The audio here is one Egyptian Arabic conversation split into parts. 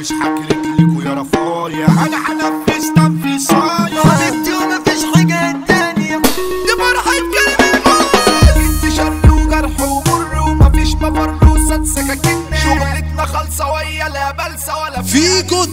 مش حكرت ليكوا يا رفايا انا هنفذ تنفيذ صايا حبيبتي ومفيش حاجة تانية دي فرحة كلمة الموت انت شر وجرح ومر ومفيش مفر وسط سكاكين شغلتنا خالصة ويا لا بلسة ولا فيجو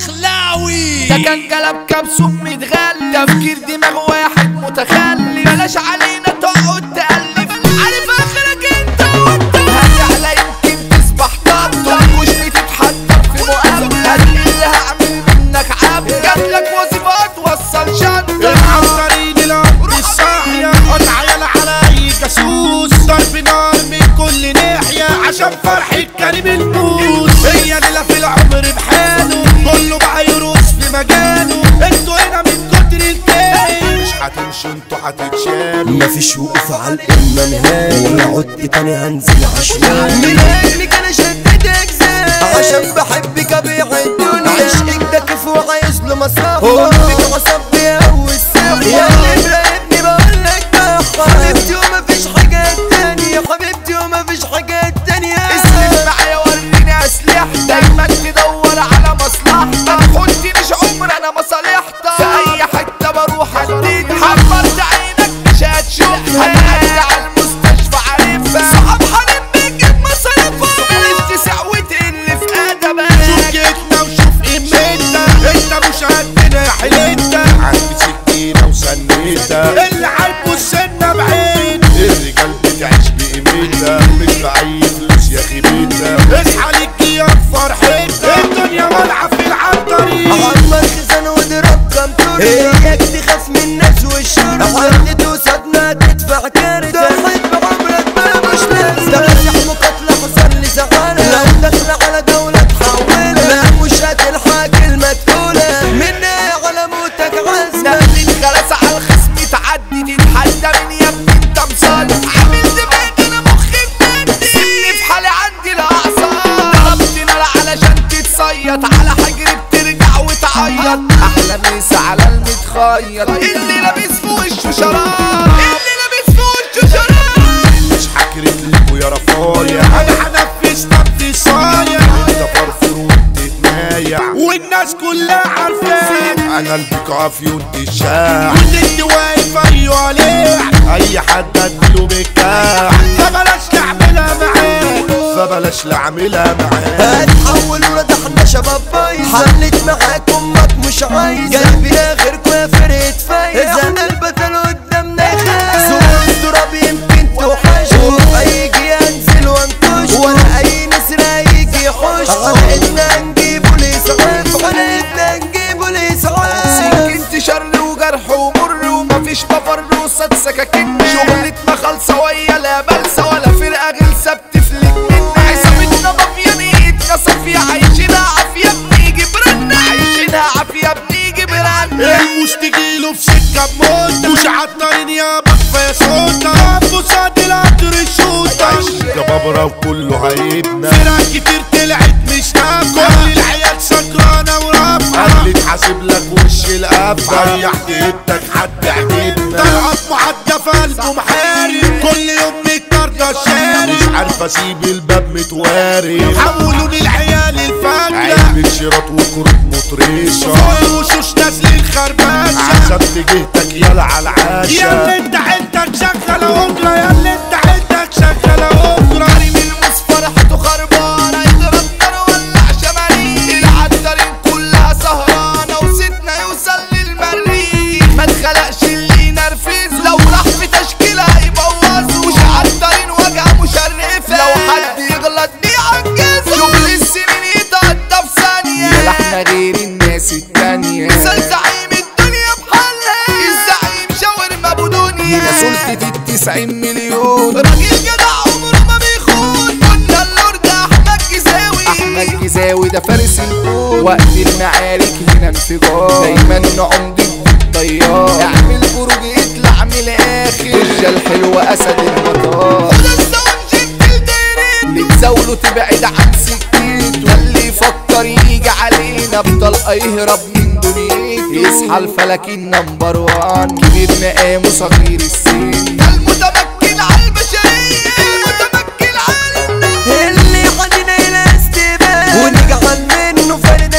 الدخلاوي ده كان قلب كبسوم متغلي تفكير دماغ واحد متخلي بلاش علينا تقعد تألف عارف اخرك انت وانت هتعلى يمكن تصبح طب مش بتتحدى في مقابلة اللي هعمل منك عبد جاتلك وظيفة توصل شنطة العصارين الارض الصاحية قطع يلا على اي جاسوس ضرب نار من كل ناحية عشان فرحة كريم الموس هي ليلة في العمر بحاله كله بقى يروس في مجاله انتوا هنا من كتر الكيل مش هتمشوا انتوا هتتشالوا مفيش وقوف على الأمة نهائي ولو عدت تاني هنزل عشوائي من أجلك أنا شديت أجزاء عشان بحبك أبيع الدنيا عشقك ده كيف وعايز له مساحة قلبك عصبي أوي الساحة يا اللي مراقبني بقولك بحة حبيبتي ومفيش حاجة تانية حبيبتي ومفيش حاجة تانية اسلم معايا وريني اسلحة دايما تدور على مصلحتك خدتي مش عمر انا مصالحتك في اي حتة بروح اديك حمرت عينك مش هتشوفها هتعدي على المستشفى عارفها صحاب حريم بيجيب مصاريفها بلاش تسع وتقل في شوف ادبك جيتنا وشوف قيمتنا انت مش قدنا يا حليتنا عندي سكينة وسنيتها اللي هيبص لنا بعين الرجال بتعيش بقيمتها مش بأي فلوس يا خيبتها اصحى لك يا فرحتها الدنيا والعة في العطارين عمر خزان واضرب كام تورته اياك تخاف من الناس والشرطة عرضت وصدنا تدفع كارثة ضحيت بعمرك ما مش لازم ده مسح مقاتلة حصل لي زعانة لو داخلة على دولة تحولها لا مش هتلحق كلمة تقولها مني على موتك عزمة نقلت خلاص على الخصم تعدي تتحدى من يا ابني انت مصالح عامل دماغ انا مخي مجنن سني في حالي عندي الاعصاب ضربت نار علشان تتصيط على حجري بترجع وتعيط احلى مسا على المتخيط اللي لابس في وشه شراب اللي لابس في وشه شراب مش حكرت لكوا يا رفايا انا هنفذ تنفيذ صايع انت فرفور وبتتمايع والناس كلها عارفاك انا البقعة في وانت الشاع واللي واقف ايوه عليه اي حد اديله بكاع فبلاش نعملها معاك فبلاش نعملها معاك هتحول ولاد احنا شباب بايظ حلت معاك امك مش عايزة قلبي اخركوا يا فرقة فايزة اذا البطل قدامنا يخاف سوق التراب يمكن توحشوا هيجي انزل وانكش ولا اي نسر هيجي يحوش حلقتنا نجيبه لاسعاف حلقتنا نجيبه لاسعاف سكنت شر وجرح ومر ومفيش مفر وسط سكاكين شغلتنا خالصة ويا لا بلسة ولا فرقة غلسة بتفلت منا عصابتنا مافيا صافية عايشينها عافية بنيجي برنا عايشينها عافية بنيجي برنا الموس تجيله في سكة بموت مش عطارين يا بطفة يا سوطة بوسات القطر الشوطة ده بابرا وكله هيبنا فرق كتير طلعت مش نافعة كل العيال سكرانة ورافعة قلت حاسب لك وش القفة ريحت ايدك حد عجبنا طلعت معدة في قلبه محارب كل يوم متنرجة الشارع مش عارف اسيب الباب متواري حولوني العيال الفجرة علبة شراط وكروت مطرشة فوق الوشوش نازل الخربشة عشان جهتك يلا على العاشة يا اللي انت عندك شغلة أجرة يا اللي انت عندك شغلة أجرة كريم الموس فرحته خربانة يضرب نار ولع شماريخ العطارين كلها سهرانة وسيدنا يوصل للمريخ ما اتخلقش اللي ينرفز لو راح في تشكيلة هيبوظه مش عطارين وجهة مشرفة لو حد يغلط بيعجزه شغل السنين يتقضى في ثانية يا احنا غير الناس التانية مثال زعيم الدنيا بحالها الزعيم شاورما ابو دنيا هنا سلطة التسعين مليون راجل جدع عمره ما بيخون قلنا اللورد احمد جزاوي احمد جزاوي ده فارس الكون وقت المعارك هنا انفجار دايما نعوم ضد الطيار اعمل بروج اطلع من الاخر الرجال حلوة اسد المطار خد الزون جبت الدايرين بتزاوله تبعد عن سكته اللي يفكر يجي علينا بطلقة يهرب من دنيته يصحى الفلك النمبر وان كبير مقامه صغير السن ده المتمكن على البشرية المتمكن على الناس اللي خدنا الى استبان ونجعل منه فرد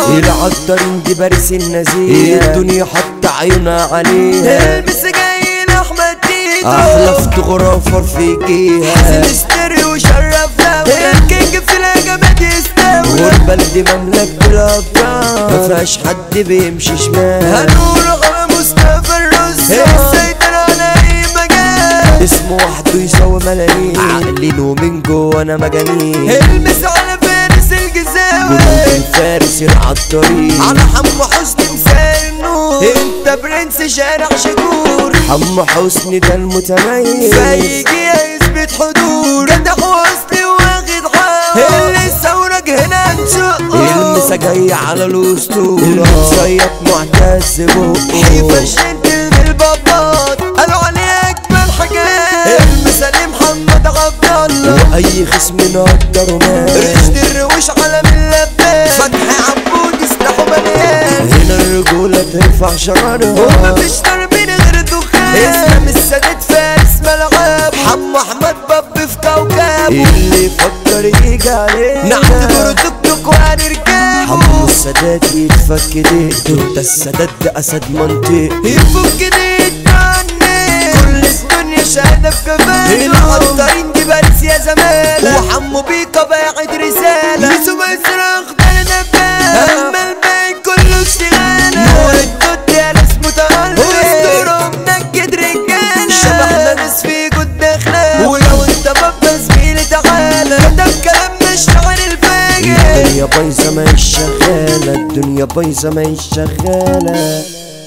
العطارين دي باريس النزيه الدنيا حط عيونها عليها البس جاي لاحمد تيتو احلى فوتوغرافر فيكيها حسن ستيريو شرف دولة الكينج في الهجمات يستولى والبلد مملكة الابطال مفيهاش حد بيمشي شمال هنقول على مصطفى الرزاق السيطرة على اي مجال اسمه وحده يساوي ملايين عقلينه من جوه انا مجانين المس على فارس الجزاوي جنود الفارس العطارين على حمو حسني مثال النور انت برنس شارع شكور حمو حسني ده المتميز فيجي يثبت حضور جدع واصلي واخد حق اللي الثورة هنا نشقه المسا جاي على الاسطورة المتصيط معتز بقه حيفا الجنتل بالبابات قالوا عليه اجمل حاجات المسا محمد عبد الله واي خصم نقدره مات رشد الروش على من اللبات فتحي عبود سلاحه مليان هنا الرجولة ترفع شعرها ومفيش تربين غير دخان اسلام السادات فارس ملعب حمو احمد باب في كوكب اللي يفكر يجي عليه نعتبره توك توك وهنركبه حمو السادات يتفك ديته انت السادات ده اسد منطق يفك ديته كل الدنيا شاهدة في كفاية العطارين دي باريس يا زمالة وحمو بيكا باعت رسالة ميسو مصر اخضر نبات اما الباقي كله اشتغالة نور الدود يا ناس متألق واسطوره منجد رجالة شبحنا ناس في جود داخلة ولو انت بابا زميلي تعالى كتب كلام مش شعر الفاجر الدنيا بايظة ما هيش شغالة الدنيا بايظة ما هيش شغالة